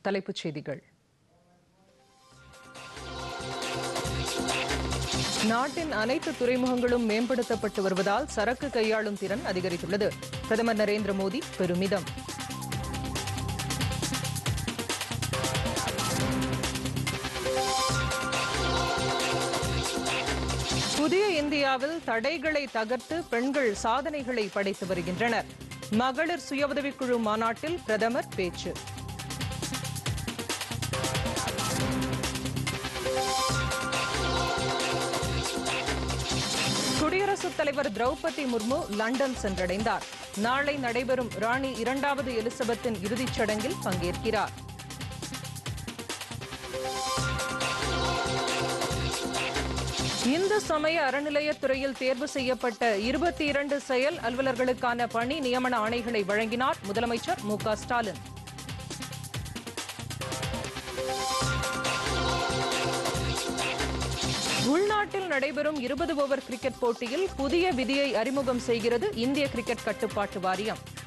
தலைப்புச் செய்திகள் நாட்டின் அனைத்து துறைமுகங்களும் மேம்படுத்தப்பட்டு வருவதால் சரக்கு கையாளும் திறன் அதிகரித்துள்ளது பிரதமர் நரேந்திர மோடி பெருமிதம் புதிய இந்தியாவில் தடைகளை தகர்த்து பெண்கள் சாதனைகளை படைத்து வருகின்றனர் மகளிர் சுய உதவிக்குழு மாநாட்டில் பிரதமர் பேச்சு குடியரசுத் தலைவர் திரௌபதி முர்மு லண்டன் சென்றடைந்தார் நாளை நடைபெறும் ராணி இரண்டாவது எலிசபெத்தின் இறுதிச் சடங்கில் பங்கேற்கிறார் இந்து சமய அறநிலையத்துறையில் தேர்வு செய்யப்பட்ட இருபத்தி இரண்டு செயல் அலுவலர்களுக்கான பணி நியமன ஆணைகளை வழங்கினார் முதலமைச்சர் மு க ஸ்டாலின் உள்நாட்டில் நடைபெறும் இருபது ஓவர் கிரிக்கெட் போட்டியில் புதிய விதியை அறிமுகம் செய்கிறது இந்திய கிரிக்கெட் கட்டுப்பாட்டு வாரியம்